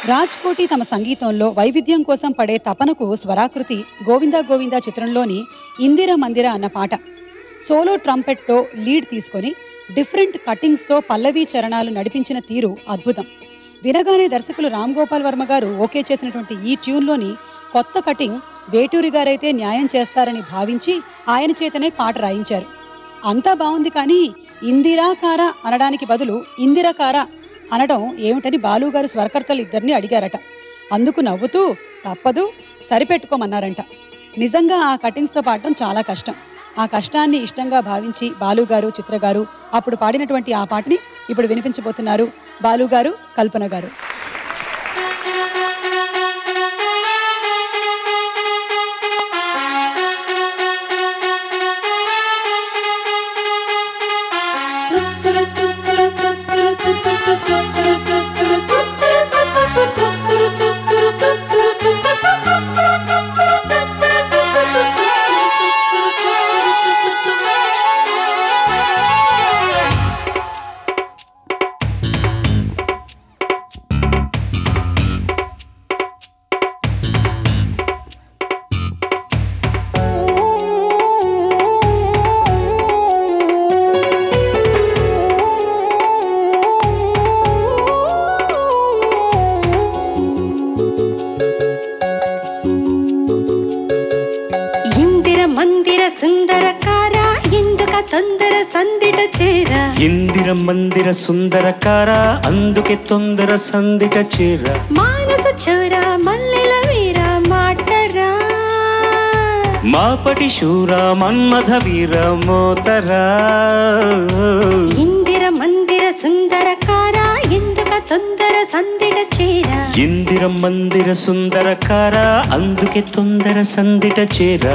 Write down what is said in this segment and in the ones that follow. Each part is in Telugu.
రాజ్ కోటి తమ సంగీతంలో వైవిధ్యం కోసం పడే తపనకు స్వరాకృతి గోవిందా గోవిందా చిత్రంలోని ఇందిర మందిర అన్న పాట సోలో ట్రంపెట్తో లీడ్ తీసుకొని డిఫరెంట్ కటింగ్స్తో పల్లవి చరణాలు నడిపించిన తీరు అద్భుతం వినగానే దర్శకులు రామ్ గోపాల్ వర్మ గారు ఓకే చేసినటువంటి ఈ ట్యూన్లోని కొత్త కటింగ్ వేటూరి గారైతే న్యాయం చేస్తారని భావించి ఆయన చేతనే పాట రాయించారు అంతా బాగుంది కానీ ఇందిరాకార అనడానికి బదులు ఇందిరకార అనడం ఏమిటని బాలుగారు స్వరకర్తలు ఇద్దరిని అడిగారట అందుకు నవ్వుతూ తప్పదు సరిపెట్టుకోమన్నారంట నిజంగా ఆ కటింగ్స్తో పాడటం చాలా కష్టం ఆ కష్టాన్ని ఇష్టంగా భావించి బాలుగారు చిత్రగారు అప్పుడు పాడినటువంటి ఆ పాటని ఇప్పుడు వినిపించబోతున్నారు బాలుగారు కల్పన గారు ఇందిర మందిర సుందరకార ఎందుక తొందర సందిట చేర ఇందిర మందిర సుందరకార అందుకే తొందర సందిట చేర మానస చోర మల్లెల వీర మాటరా మాపటి శూర మన్మథ వీర మోతరా ఇందిర మందిర సుందరకార ఎందుక తొందర సందిట చేర ఇందిర మందిర సుందరకార అందుకే తొందర సందిట చేర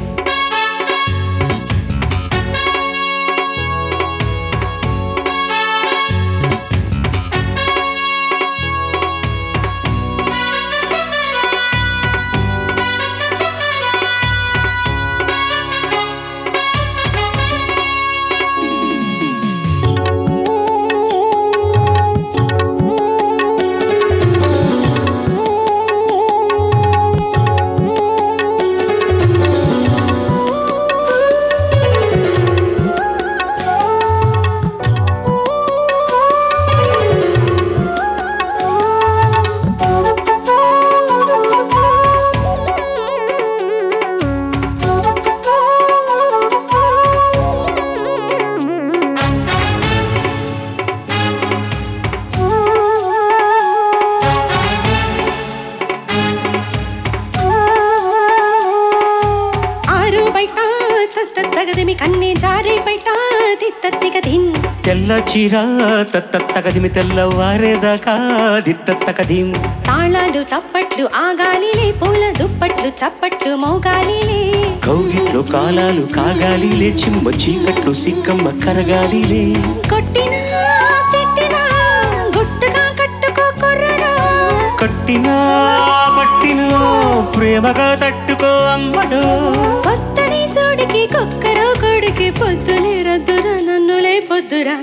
ఆరు బయట తత్త తగదిమి కన్నే జారే బయట తిత్తిక తిన్ తెల్ల చీర తత్త తగదిమి తెల్లవారేదాకా దిత్త తగదిం తాళాలు చప్పట్లు ఆగాలిలే పూల దుప్పట్లు చప్పట్లు మోగాలిలే కౌగిట్లో కాలాలు కాగాలిలే చిమ్మ చీకట్లు సిక్కమ్మ కరగాలిలే కొట్టినా తిట్టినా గుట్టుగా కట్టుకో కుర్రడా కట్టినా పట్టినా ప్రేమగా తట్టుకో అమ్మడు కొత్తని సోడికి కుక్కరో కొడికి పొద్దులే రద్దురా నన్నులే పొద్దురా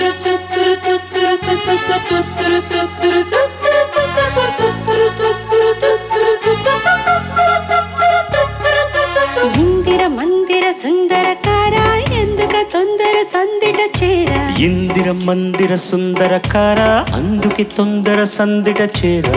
ఇందిర మందిర సుందరకార ఎందుక తొందర సందిట చేర ఇందిర మందిర సుందరకార అందుకే తొందర సందిట చేరా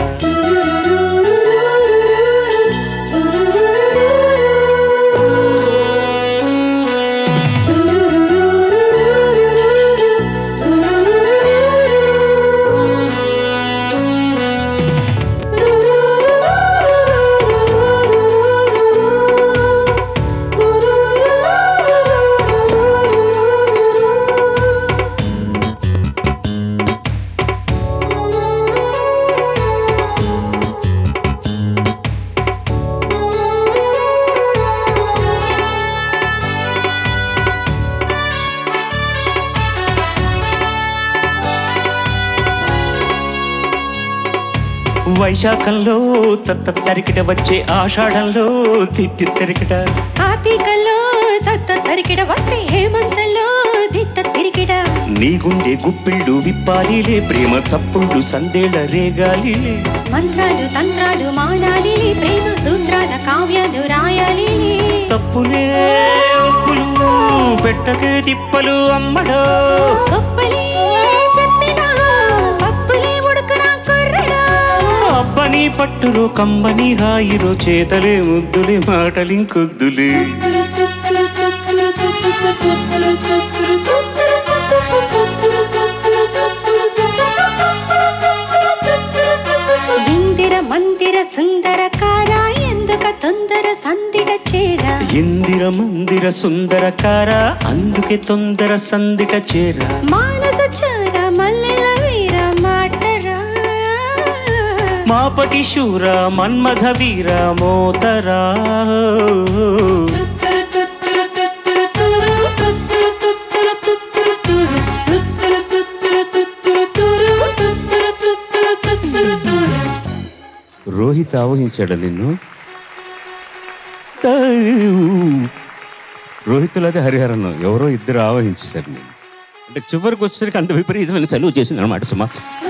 వైశాఖంలో తత్త తరికిట వచ్చే ఆషాఢంలో తిత్తి తెరికిట కార్తీకలో సత్త తరికిడ వస్తే హేమంతలో దిత్త తిరిగిడ నీ గుండె గుప్పిళ్ళు విప్పాలిలే ప్రేమ చప్పుళ్ళు సందేళ రేగాలిలే మంత్రాలు తంత్రాలు మానాలి ప్రేమ సూత్రాల కావ్యాలు రాయాలి తప్పులే ఒప్పులు పెట్టకే తిప్పలు అమ్మడో గొప్పలే చెప్పినా పప్పులే ఉడుకురా కుర్రడా అబ్బని పట్టులో కమ్మని హాయిరో చేతలే ముద్దులే మాటలింకొద్దులే ఇందిర మందిర సుందర కారా ఎందుక తొందర సందిడ చేరా ఇందిర మందిర సుందరకార అందుకే తొందర సందిట చేర మానస చార మల్లెల వీర మాటరా మాపటి శూర మన్మథ వీర మోతరా రోహిత్ ఆవహించాడు నిన్ను రోహితులైతే హరిహరన్ ఎవరో ఇద్దరు ఆవహించారు నేను అంటే చివరికి వచ్చేసరికి అంత విపరీతమైన చలువు చేసింది అనమాట సుమా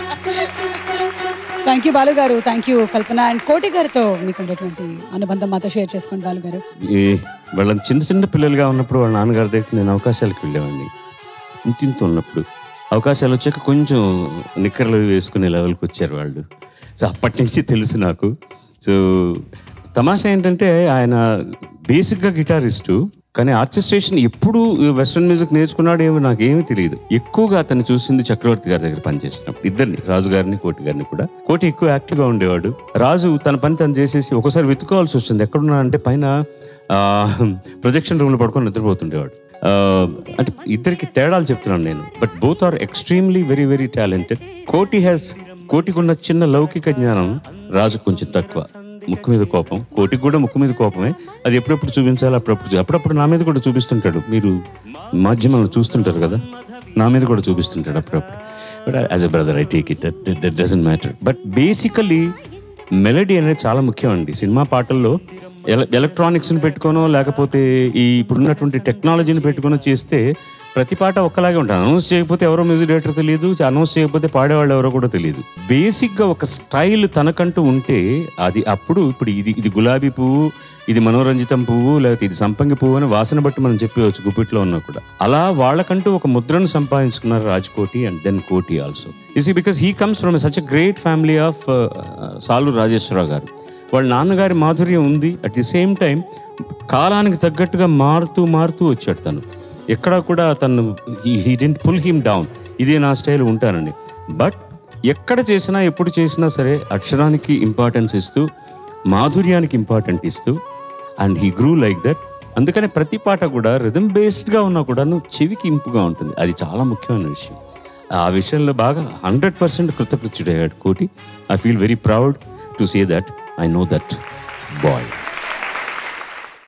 థ్యాంక్ యూ బాలు గారు థ్యాంక్ యూ కల్పన అండ్ కోటి గారితో మీకు ఉండేటువంటి అనుబంధం మాతో షేర్ చేసుకోండి బాలు గారు ఈ వాళ్ళని చిన్న చిన్న పిల్లలుగా ఉన్నప్పుడు వాళ్ళ నాన్నగారి దగ్గర నేను అవకాశాలకు వెళ్ళేవాడిని ఇంత ఇంత ఉన్నప్పుడు అవకాశాలు వచ్చాక కొంచెం నిక్కర్లు వేసుకునే లెవెల్కి వచ్చారు వాళ్ళు సో అప్పటి నుంచి తెలుసు నాకు సో తమాషా ఏంటంటే ఆయన బేసిక్గా గిటారిస్టు కానీ ఆర్కెస్ట్రేషన్ ఎప్పుడు వెస్ట్రన్ మ్యూజిక్ నేర్చుకున్నాడు ఏమో నాకేమీ తెలియదు ఎక్కువగా అతన్ని చూసింది చక్రవర్తి గారి దగ్గర పనిచేసినప్పుడు ఇద్దరిని రాజు గారిని కోటి గారిని కూడా కోటి ఎక్కువ యాక్టివ్గా ఉండేవాడు రాజు తన పని తను చేసేసి ఒకసారి వెతుకోవాల్సి వచ్చింది ఎక్కడున్నా అంటే పైన ప్రొజెక్షన్ రూమ్లో పడుకొని నిద్రపోతుండేవాడు ఆ, అంటే ఇద్దరికి తేడాలు చెప్తున్నాను నేను but both are extremely very very talented Koti has కోటికున్న చిన్న లౌకిక జ్ఞానం రాజు కొంచెం తక్కువ ముక్కు మీద కోపం కోటికి కూడా ముక్కు మీద కోపమే అది ఎప్పుడెప్పుడు చూపించాలి అప్పుడప్పుడు చూ- అప్పుడప్పుడు నా మీద కూడా చూపిస్తుంటాడు మీరు మాధ్యమాలను చూస్తుంటారు కదా నా మీద కూడా చూపిస్తుంటాడు అప్పుడప్పుడు but as a brother I take it that doesn't matter but basically melody అనేది చాలా ముఖ్యం అండి సినిమా పాటల్లో ఎల ఎలక్ట్రానిక్స్ని పెట్టుకోనో లేకపోతే ఈ ఇప్పుడున్నటువంటి టెక్నాలజీని పెట్టుకోనో చేస్తే ప్రతి పాట ఒక్కలాగే ఉంటాను అనౌన్స్ చేయకపోతే ఎవరో మ్యూజిక్ డైరెక్టర్ తెలియదు అనౌన్స్ చేయకపోతే పాడేవాళ్ళు ఎవరో కూడా తెలియదు బేసిక్గా ఒక స్టైల్ తనకంటూ ఉంటే అది అప్పుడు ఇప్పుడు ఇది ఇది గులాబీ పువ్వు ఇది మనోరంజితం పువ్వు లేకపోతే ఇది సంపంగి పువ్వు అని వాసన బట్టి మనం చెప్పవచ్చు గుప్పిట్లో ఉన్నా కూడా అలా వాళ్ళకంటూ ఒక ముద్రను సంపాదించుకున్నారు Rajkoti and then Koti also is because he comes from such a great family of Salu Rajeswararao గారు వాళ్ళ నాన్నగారి మాధుర్యం ఉంది అట్ ది సేమ్ టైం కాలానికి తగ్గట్టుగా మారుతూ మారుతూ వచ్చాడు తను ఎక్కడా కూడా తను he didn't pull him down ఇదే నా స్టైల్ ఉంటానని బట్ ఎక్కడ చేసినా ఎప్పుడు చేసినా సరే అక్షరానికి ఇంపార్టెన్స్ ఇస్తూ మాధుర్యానికి ఇంపార్టెంట్ ఇస్తూ and he grew like that అందుకనే ప్రతి పాట కూడా రిథమ్ బేస్డ్గా ఉన్నా కూడాను చెవికి ఇంపుగా ఉంటుంది అది చాలా ముఖ్యమైన విషయం ఆ విషయంలో బాగా హండ్రెడ్ పర్సెంట్ కృతకృత్యుడయ్యాడు Koti I feel very proud to say that I know that bye